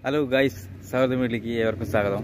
hello guys സ്വാഗതം വീട്ടിലേക്ക് ഏവർക്കും സ്വാഗതം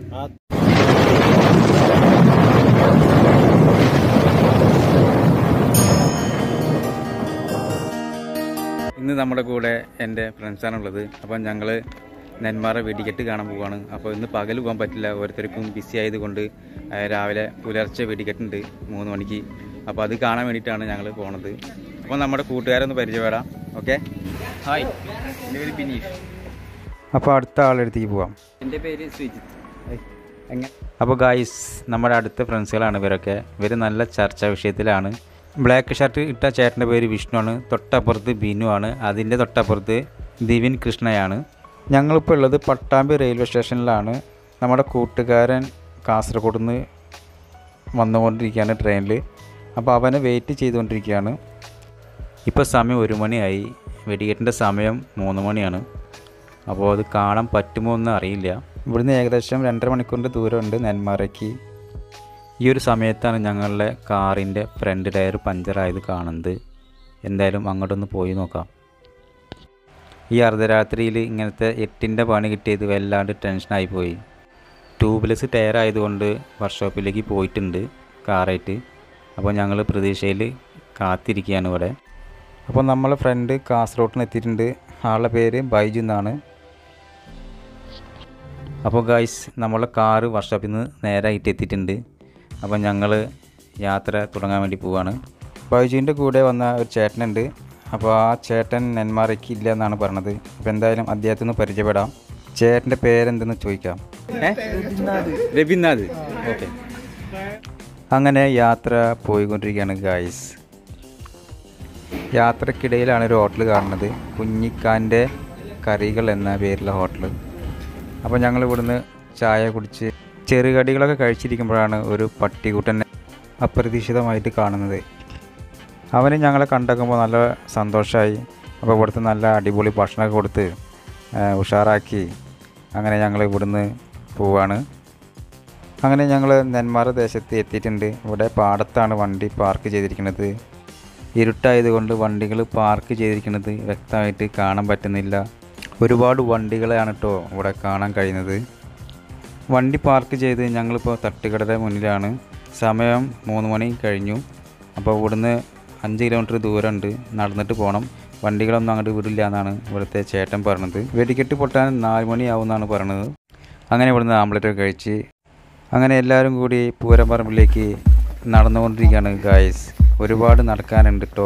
ഇന്ന് നമ്മുടെ കൂടെ എൻ്റെ ഫ്രണ്ട്സാണുള്ളത് അപ്പം ഞങ്ങൾ നെന്മാറ വെടിക്കെട്ട് കാണാൻ പോവാണ് അപ്പോൾ ഇന്ന് പകൽ പോകാൻ പറ്റില്ല ഓരോരുത്തർക്കും ബിസി ആയതുകൊണ്ട് ആ, രാവിലെ പുലർച്ചെ വെടിക്കെട്ടുണ്ട് മൂന്ന് മണിക്ക് അപ്പോൾ അത് കാണാൻ വേണ്ടിയിട്ടാണ് ഞങ്ങൾ പോണത് അപ്പോൾ നമ്മുടെ കൂട്ടുകാരൊന്ന് പരിചയപ്പെടാം ഓക്കെ ഹായ് എൻ്റെ പേര് ബിനീഷ് അപ്പോൾ അടുത്ത ആളെടുത്തേക്ക് പോവാം എൻ്റെ പേര് ശ്രീജിത്ത് അപ്പോൾ ഗായ്സ് നമ്മുടെ അടുത്ത ഫ്രണ്ട്സുകളാണ് ഇവരൊക്കെ ഇവർ നല്ല ചർച്ചാ വിഷയത്തിലാണ് ബ്ലാക്ക് ഷർട്ട് ഇട്ട ചേട്ടൻ്റെ പേര് വിഷ്ണുവാണ് തൊട്ടപ്പുറത്ത് ബിനു ആണ് അതിൻ്റെ തൊട്ടപ്പുറത്ത് ദിവിൻ കൃഷ്ണയാണ് ഞങ്ങളിപ്പോൾ ഉള്ളത് പട്ടാമ്പി റെയിൽവേ സ്റ്റേഷനിലാണ് നമ്മുടെ കൂട്ടുകാരൻ കാസർഗോഡ് നിന്ന് വന്നുകൊണ്ടിരിക്കുകയാണ് ട്രെയിനിൽ അപ്പോൾ അവനെ വെയിറ്റ് ചെയ്തുകൊണ്ടിരിക്കുകയാണ് ഇപ്പോൾ സമയം ഒരു മണിയായി വെടിക്കെട്ടിൻ്റെ സമയം മൂന്ന് മണിയാണ് അപ്പോൾ അത് കാണാൻ പറ്റുമോ എന്ന് അറിയില്ല ഇവിടുന്ന് ഏകദേശം രണ്ടര മണിക്കൂറിൻ്റെ ദൂരമുണ്ട് നെന്മാറയ്ക്ക് ഈ ഒരു സമയത്താണ് ഞങ്ങളുടെ കാറിൻ്റെ ഫ്രണ്ട് ടയർ പഞ്ചറായത് കാണുന്നത് എന്തായാലും അങ്ങോട്ടൊന്ന് പോയി നോക്കാം ഈ അർദ്ധരാത്രിയിൽ ഇങ്ങനത്തെ എട്ടിൻ്റെ പണി കിട്ടിയത് വല്ലാണ്ട് ടെൻഷനായി പോയി ട്യൂബ്ലെസ് ടയർ ആയതുകൊണ്ട് വർക്ക്ഷോപ്പിലേക്ക് പോയിട്ടുണ്ട് കാറായിട്ട് അപ്പോൾ ഞങ്ങൾ പ്രതീക്ഷയിൽ കാത്തിരിക്കുകയാണ് ഇവിടെ അപ്പോൾ നമ്മളെ ഫ്രണ്ട് കാസർഗോട്ടിന് എത്തിയിട്ടുണ്ട് ആളുടെ പേര് ബൈജു എന്നാണ് അപ്പോൾ ഗൈസ് നമ്മളെ കാറ് വർക്ക്ഷോപ്പിൽ നിന്ന് നേരായിട്ട് എത്തിയിട്ടുണ്ട് അപ്പോൾ ഞങ്ങൾ യാത്ര തുടങ്ങാൻ വേണ്ടി പോവാണ് ബൈജുവിൻ്റെ കൂടെ വന്ന ഒരു ചേട്ടനുണ്ട് അപ്പോൾ ആ ചേട്ടൻ നെന്മാറയ്ക്ക് ഇല്ല എന്നാണ് പറഞ്ഞത് അപ്പോൾ എന്തായാലും അദ്ദേഹത്തിന് ഒന്ന് പരിചയപ്പെടാം ചേട്ടൻ്റെ പേരെന്തെന്ന് ചോദിക്കാം രബിനാഥ് ഓക്കെ അങ്ങനെ യാത്ര പോയിക്കൊണ്ടിരിക്കുകയാണ് ഗായ്സ് യാത്രക്കിടയിലാണ് ഒരു ഹോട്ടൽ കാണുന്നത് കുഞ്ഞിക്കാൻ്റെ കറികൾ എന്ന പേരിലുള്ള ഹോട്ടൽ അപ്പോൾ ഞങ്ങൾ ഇവിടുന്ന് ചായ കുടിച്ച് ചെറുകടികളൊക്കെ കഴിച്ചിരിക്കുമ്പോഴാണ് ഒരു പട്ടിക്കുട്ടനെ അപ്രതീക്ഷിതമായിട്ട് കാണുന്നത് അവന് ഞങ്ങളെ കണ്ടേക്കുമ്പോൾ നല്ല സന്തോഷമായി അപ്പോൾ ഇവിടുത്തെ നല്ല അടിപൊളി ഭക്ഷണമൊക്കെ കൊടുത്ത് ആ, ഉഷാറാക്കി അങ്ങനെ ഞങ്ങൾ ഇവിടുന്ന് പോവാണ് അങ്ങനെ ഞങ്ങൾ നെന്മാറ ദേശത്ത് എത്തിയിട്ടുണ്ട് ഇവിടെ പാടത്താണ് വണ്ടി പാർക്ക് ചെയ്തിരിക്കുന്നത് ഇരുട്ടായതുകൊണ്ട് വണ്ടികൾ പാർക്ക് ചെയ്തിരിക്കുന്നത് വ്യക്തമായിട്ട് കാണാൻ പറ്റുന്നില്ല ഒരുപാട് വണ്ടികളെയാണ് കേട്ടോ ഇവിടെ കാണാൻ കഴിയുന്നത് വണ്ടി പാർക്ക് ചെയ്ത് ഞങ്ങളിപ്പോൾ തട്ടുകടയുടെ മുന്നിലാണ് സമയം മൂന്ന് മണി കഴിഞ്ഞു അപ്പോൾ ഇവിടുന്ന് അഞ്ച് കിലോമീറ്റർ ദൂരമുണ്ട് നടന്നിട്ട് പോകണം വണ്ടികളൊന്നും അങ്ങോട്ട് വിടില്ല എന്നാണ് ഇവിടുത്തെ ചേട്ടൻ പറഞ്ഞത് വെടിക്കെട്ട് പൊട്ടാൻ നാല് മണിയാവുമെന്നാണ് പറഞ്ഞത് അങ്ങനെ ഇവിടുന്ന് ആംപ്ലേറ്റ് കഴിച്ച് അങ്ങനെ എല്ലാവരും കൂടി പൂരപ്പറമ്പിലേക്ക് നടന്നുകൊണ്ടിരിക്കുകയാണ് ഗായ്സ് ഒരുപാട് നടക്കാനുണ്ട് കേട്ടോ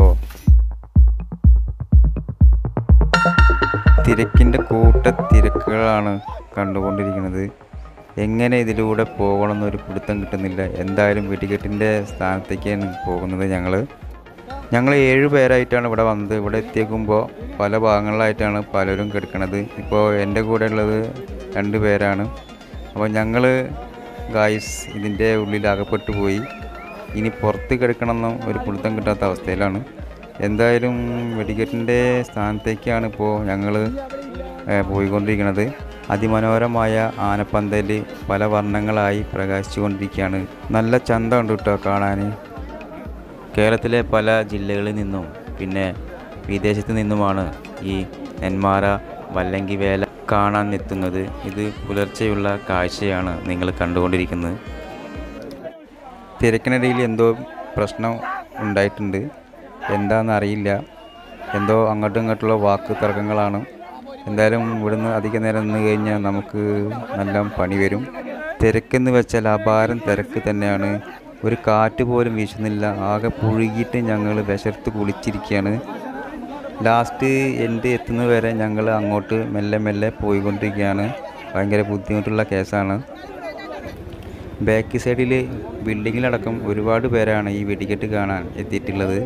തിരക്കിൻ്റെ കൂട്ട തിരക്കുകളാണ് കണ്ടുകൊണ്ടിരിക്കുന്നത് എങ്ങനെ ഇതിലൂടെ പോകണമെന്നൊരു പിടുത്തം കിട്ടുന്നില്ല എന്തായാലും വെടിക്കെട്ടിൻ്റെ സ്ഥാനത്തേക്കാണ് പോകുന്നത് ഞങ്ങൾ ഞങ്ങൾ ഏഴ് പേരായിട്ടാണ് ഇവിടെ വന്നത് ഇവിടെ എത്തിയേക്കുമ്പോൾ പല ഭാഗങ്ങളിലായിട്ടാണ് പലരും കിടക്കുന്നത് ഇപ്പോൾ എൻ്റെ കൂടെ ഉള്ളത് രണ്ട് പേരാണ് അപ്പോൾ ഞങ്ങൾ ഗായ്സ് ഇതിൻ്റെ ഉള്ളിൽ അകപ്പെട്ടു പോയി ഇനി പുറത്ത് കിടക്കണമെന്നും ഒരു പിടുത്തം കിട്ടാത്ത അവസ്ഥയിലാണ് എന്തായാലും വെടിക്കെട്ടിൻ്റെ സ്ഥാനത്തേക്കാണ് ഇപ്പോൾ ഞങ്ങൾ പോയിക്കൊണ്ടിരിക്കുന്നത് അതിമനോഹരമായ ആനപ്പന്തൽ പല വർണ്ണങ്ങളായി പ്രകാശിച്ചുകൊണ്ടിരിക്കുകയാണ് നല്ല ചന്തമുണ്ട് കേട്ടോ കാണാൻ കേരളത്തിലെ പല ജില്ലകളിൽ നിന്നും പിന്നെ വിദേശത്ത് നിന്നുമാണ് ഈ നെന്മാറ വല്ലങ്കി വേല കാണാൻ എത്തുന്നത് ഇത് പുലർച്ചെയുള്ള കാഴ്ചയാണ് നിങ്ങൾ കണ്ടുകൊണ്ടിരിക്കുന്നത് തിരക്കിനിടയിൽ എന്തോ പ്രശ്നം ഉണ്ടായിട്ടുണ്ട് എന്താണെന്ന് അറിയില്ല എന്തോ അങ്ങോട്ടും ഇങ്ങോട്ടുള്ള വാക്ക് തർക്കങ്ങളാണ് എന്തായാലും ഇവിടുന്ന് അധിക നേരം നിന്ന് കഴിഞ്ഞാൽ നമുക്ക് നല്ല പണി വരും തിരക്കെന്ന് വെച്ചാൽ അപാരം തിരക്ക് തന്നെയാണ് ഒരു കാറ്റ് പോലും വീശുന്നില്ല ആകെ പുഴുകിയിട്ട് ഞങ്ങൾ വിശർത്ത് കുളിച്ചിരിക്കുകയാണ് ലാസ്റ്റ് എൻ്റെ എത്തുന്നത് വരെ ഞങ്ങൾ അങ്ങോട്ട് മെല്ലെ മെല്ലെ പോയിക്കൊണ്ടിരിക്കുകയാണ് ഭയങ്കര ബുദ്ധിമുട്ടുള്ള കേസാണ് ബാക്ക് സൈഡിൽ ബിൽഡിങ്ങിലടക്കം ഒരുപാട് പേരാണ് ഈ വെടിക്കെട്ട് കാണാൻ എത്തിയിട്ടുള്ളത്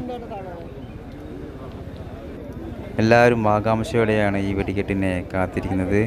എല്ലാവരും ആകാംക്ഷയോടെയാണ് ഈ വെടിക്കെട്ടിനെ കാത്തിരിക്കുന്നത്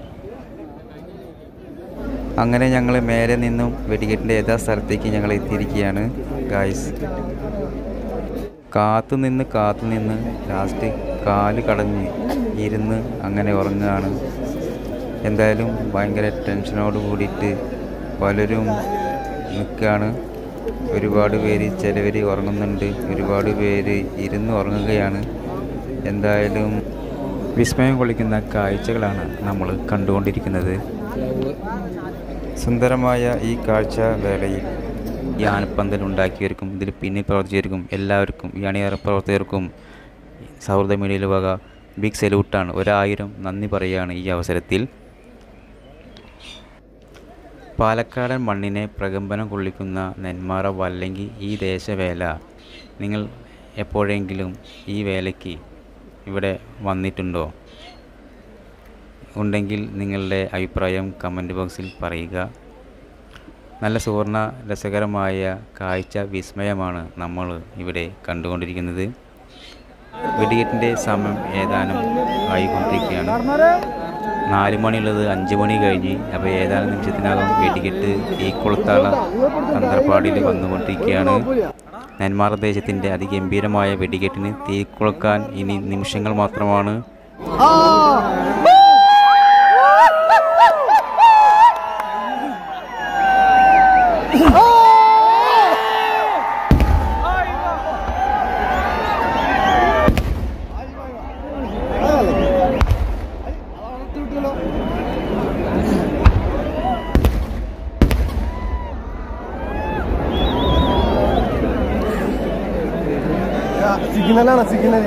അങ്ങനെ ഞങ്ങൾ മേലെ നിന്നും വെടിക്കെട്ടിൻ്റെ യഥാ സ്ഥലത്തേക്ക് ഞങ്ങൾ എത്തിയിരിക്കുകയാണ് ഗായ്സ് കാത്തു നിന്ന് കാത്തു നിന്ന് ലാസ്റ്റ് കാല് കടഞ്ഞ് ഇരുന്ന് അങ്ങനെ ഉറങ്ങുകയാണ് എന്തായാലും ഭയങ്കര ടെൻഷനോട് കൂടിയിട്ട് പലരും നിൽക്കുകയാണ് ഒരുപാട് പേര് ചിലവർ ഉറങ്ങുന്നുണ്ട് ഒരുപാട് പേര് ഇരുന്ന് ഉറങ്ങുകയാണ് എന്തായാലും വിസ്മയം കൊള്ളിക്കുന്ന കാഴ്ചകളാണ് നമ്മൾ കണ്ടുകൊണ്ടിരിക്കുന്നത് സുന്ദരമായ ഈ കാഴ്ച വേളയിൽ ഈ ആനപ്പന്തൽ ഉണ്ടാക്കിയവർക്കും ഇതിൽ പിന്നിൽ പ്രവർത്തിച്ചവർക്കും എല്ലാവർക്കും ഈ അണിയറ പ്രവർത്തകർക്കും സൗഹൃദ മീഡിയയിൽ വക ബിഗ് സല്യൂട്ടാണ് ഒരായിരം നന്ദി പറയുകയാണ് ഈ അവസരത്തിൽ പാലക്കാടൻ മണ്ണിനെ പ്രകമ്പനം കൊള്ളിക്കുന്ന നെന്മാറ വല്ലെങ്കിൽ ഈ ദേശവേല നിങ്ങൾ എപ്പോഴെങ്കിലും ഈ വേലയ്ക്ക് ഇവിടെ വന്നിട്ടുണ്ടോ ഉണ്ടെങ്കിൽ നിങ്ങളുടെ അഭിപ്രായം കമൻറ്റ് ബോക്സിൽ പറയുക നല്ല സുവർണ രസകരമായ കാഴ്ച വിസ്മയമാണ് നമ്മൾ ഇവിടെ കണ്ടുകൊണ്ടിരിക്കുന്നത് വെടികെട്ടിൻ്റെ സമയം ഏതാനും ആയിക്കൊണ്ടിരിക്കുകയാണ് നാല് മണിയുള്ളത് അഞ്ച് മണി കഴിഞ്ഞ് അപ്പോൾ ഏതാനും നിമിഷത്തിനകം വെടികെട്ട് ഈ കൊളുത്താള തന്ത്രപ്പാടിയിൽ വന്നുകൊണ്ടിരിക്കുകയാണ് നെന്മാറ ദേശത്തിൻ്റെ അതിഗംഭീരമായ വെടികെട്ടിന് തീ കൊളുക്കാൻ ഇനി നിമിഷങ്ങൾ മാത്രമാണ് സിഗ്നലാണ് സിഗ്നൽ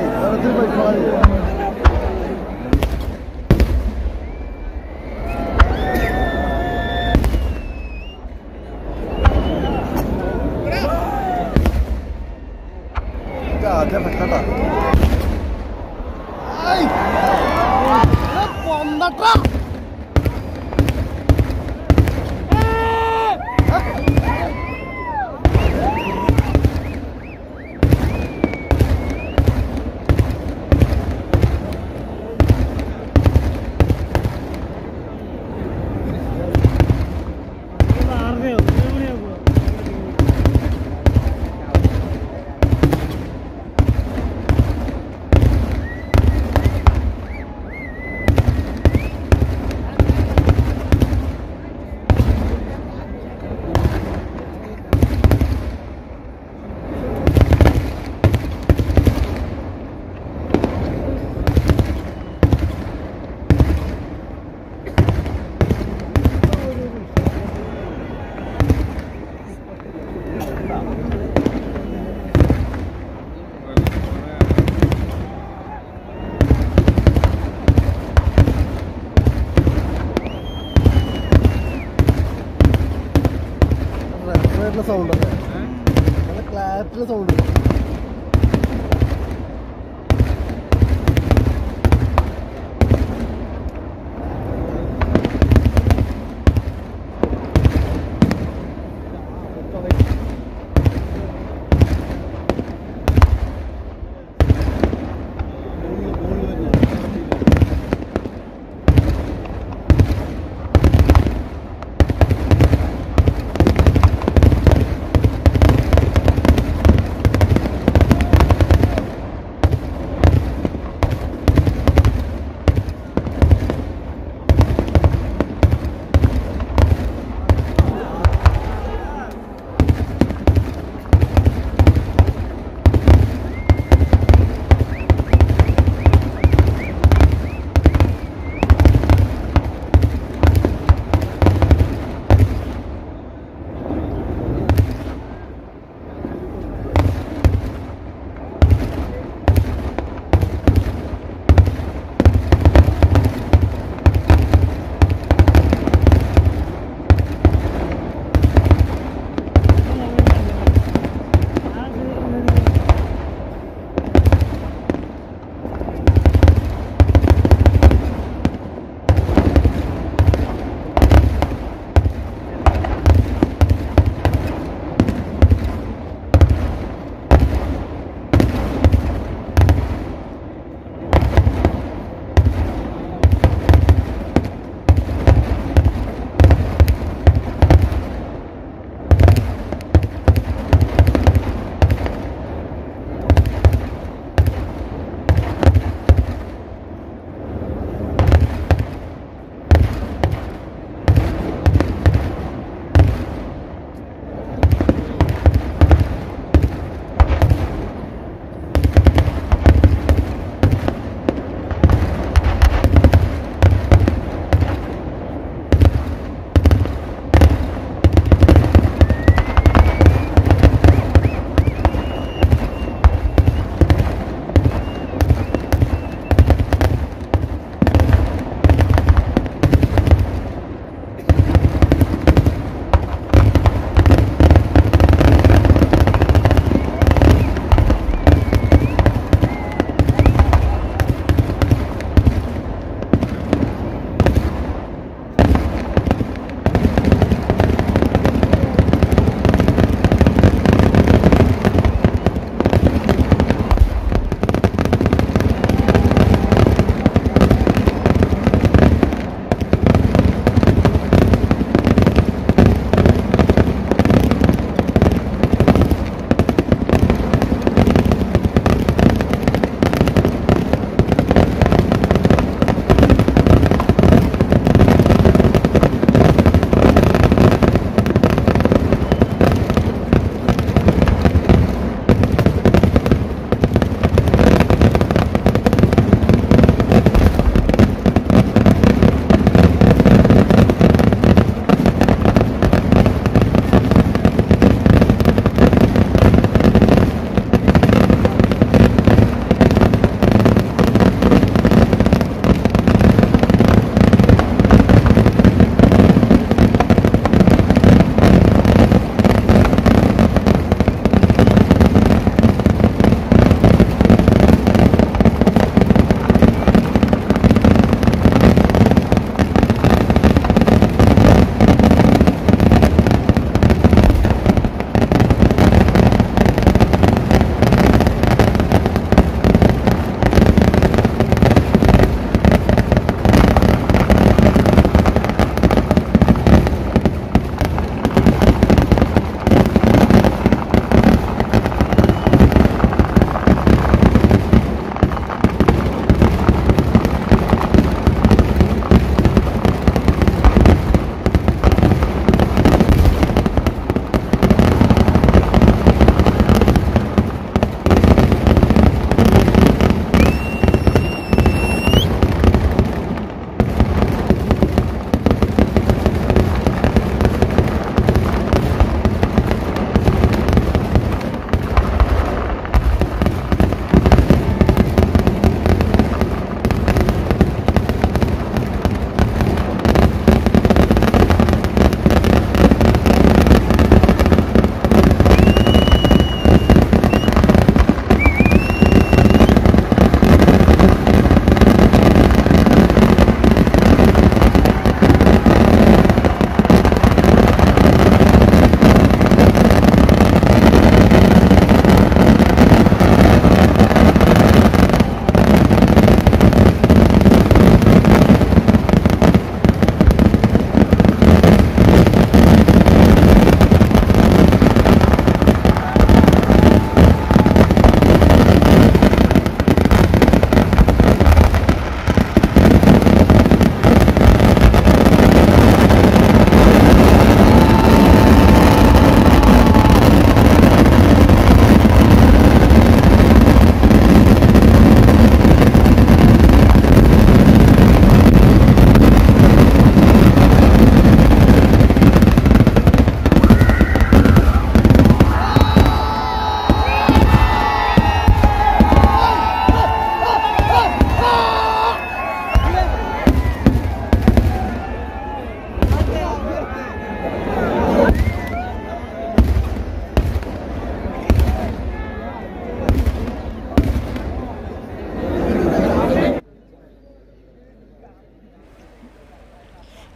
സൗണ്ട് നല്ല ക്ലാരിറ്റിയുടെ സൗണ്ട്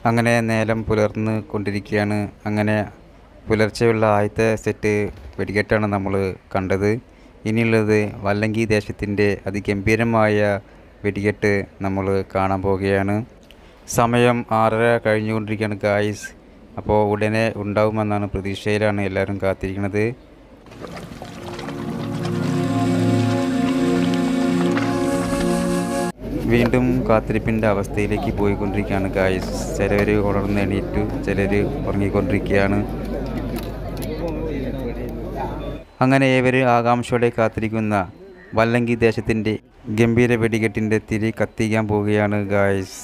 അങ്ങനെ നേരം പുലർന്ന് കൊണ്ടിരിക്കുകയാണ് അങ്ങനെ പുലർച്ചെയുള്ള ആദ്യത്തെ സെറ്റ് വെടിക്കെട്ടാണ് നമ്മൾ കണ്ടത് ഇനിയുള്ളത് വല്ലങ്കി ദേശത്തിൻ്റെ അതിഗംഭീരമായ വെടിക്കെട്ട് നമ്മൾ കാണാൻ പോവുകയാണ് സമയം ആറര കഴിഞ്ഞുകൊണ്ടിരിക്കുകയാണ് ഗായ്സ് അപ്പോൾ ഉടനെ ഉണ്ടാവുമെന്നാണ് പ്രതീക്ഷയിലാണ് എല്ലാവരും കാത്തിരിക്കുന്നത് വീണ്ടും കാത്തിരിപ്പിൻ്റെ അവസ്ഥയിലേക്ക് പോയിക്കൊണ്ടിരിക്കുകയാണ് ഗായ്സ് ചിലർ ഉണർന്ന് എണീറ്റു ചിലർ ഉറങ്ങിക്കൊണ്ടിരിക്കുകയാണ് അങ്ങനെ ഏവരും ആകാംക്ഷയോടെ കാത്തിരിക്കുന്ന വല്ലങ്കി ദേശത്തിൻ്റെ ഗംഭീര വെടിക്കെട്ടിൻ്റെ തിരി കത്തിക്കാൻ പോവുകയാണ് ഗായ്സ്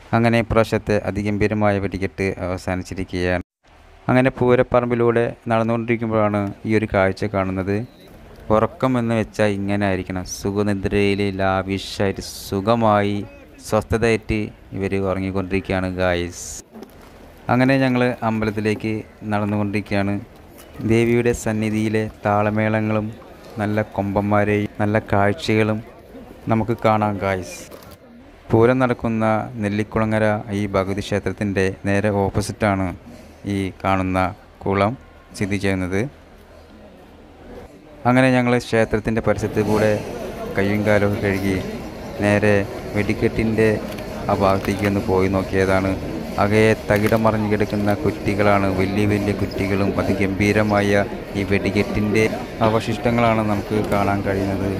അങ്ങനെ ഇപ്രാവശ്യത്തെ അതിഗംഭീരമായ വെടിക്കെട്ട് അവസാനിച്ചിരിക്കുകയാണ് അങ്ങനെ പൂരപ്പറമ്പിലൂടെ നടന്നുകൊണ്ടിരിക്കുമ്പോഴാണ് ഈ ഒരു കാഴ്ച കാണുന്നത് ഉറക്കം എന്ന് വെച്ചാൽ ഇങ്ങനെ ആയിരിക്കണം സുഖനിദ്രയിൽ ലാവിഷായിട്ട് സുഖമായി സ്വസ്ഥതയായിട്ട് ഇവർ ഉറങ്ങിക്കൊണ്ടിരിക്കുകയാണ് ഗായ്സ് അങ്ങനെ ഞങ്ങൾ അമ്പലത്തിലേക്ക് നടന്നുകൊണ്ടിരിക്കുകയാണ് ദേവിയുടെ സന്നിധിയിലെ താളമേളങ്ങളും നല്ല കൊമ്പന്മാരെയും നല്ല കാഴ്ചകളും നമുക്ക് കാണാം ഗായ്സ് പൂരം നടക്കുന്ന നെല്ലിക്കുളങ്ങര ഈ ഭഗവതി ക്ഷേത്രത്തിൻ്റെ നേരെ ഓപ്പോസിറ്റാണ് ഈ കാണുന്ന കുളം സ്ഥിതി ചെയ്യുന്നത് അങ്ങനെ ഞങ്ങൾ ക്ഷേത്രത്തിൻ്റെ പരിസരത്ത് കൂടെ കയ്യും കാലമൊക്കെ കഴുകി നേരെ വെടിക്കെട്ടിൻ്റെ ആ ഭാഗത്തേക്ക് ഒന്ന് പോയി നോക്കിയതാണ് അകയെ തകിടം മറിഞ്ഞു കിടക്കുന്ന കുറ്റികളാണ് വലിയ വലിയ കുറ്റികളും അതിഗംഭീരമായ ഈ വെടിക്കെട്ടിൻ്റെ അവശിഷ്ടങ്ങളാണ് നമുക്ക് കാണാൻ കഴിയുന്നത്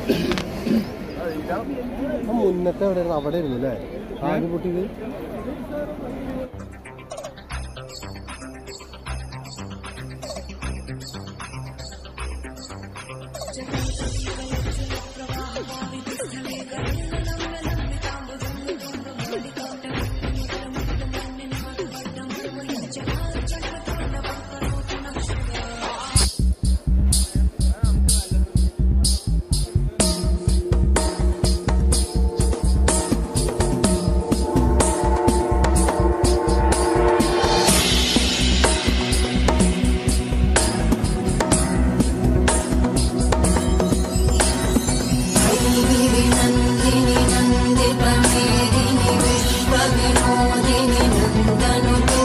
ആ മുന്നത്തെ എവിടെയായിരുന്നു അവിടെ ആയിരുന്നു അല്ലേ ആദ്യം പൊട്ടിയത് नन्दिनि नन्दिपमेदिनि विश्वविनोदिनि नन्दनुते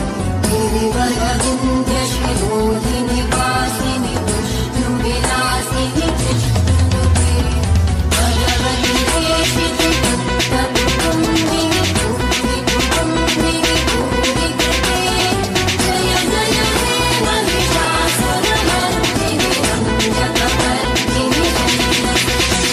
गिरिवरविन्ध्यशिरोधिनि वासिनि विष्णुविलासिनि विष्णुनुते भगवति देशिति दत्तकुटुम्बिनि भूरि कुटुम्बिनि भूरि कृते जय जय हे महिषासुरमर्दिनि रञ्जकपर्दिनि शैलसुते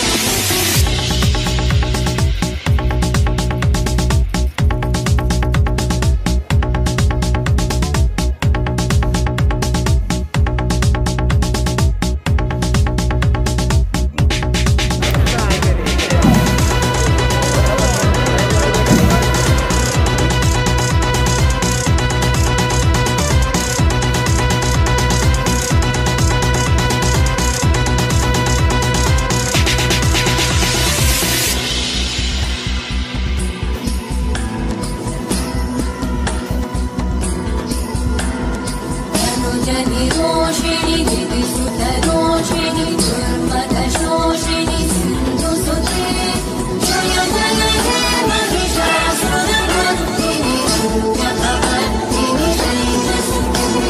अनुजनि रोषिणि दिविसुतरोषिणि दुर्मदशोषिणि सिन्धुसुते जय जय हे महिषासुरमर्दिनि रञ्जकपर्दिनि शैलसुते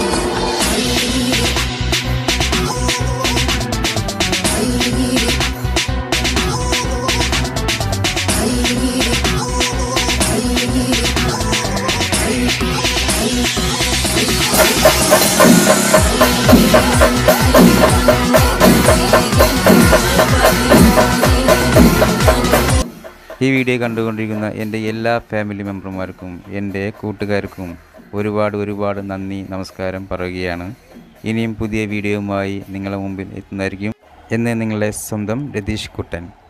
ഈ വീഡിയോ കണ്ടുകൊണ്ടിരിക്കുന്ന എൻ്റെ എല്ലാ ഫാമിലി മെമ്പർമാർക്കും എൻ്റെ കൂട്ടുകാർക്കും ഒരുപാട് ഒരുപാട് നന്ദി നമസ്കാരം പറയുകയാണ് ഇനിയും പുതിയ വീഡിയോയുമായി നിങ്ങളുടെ മുമ്പിൽ എത്തുന്നതായിരിക്കും എന്ന് നിങ്ങളുടെ സ്വന്തം രതീഷ് കുട്ടൻ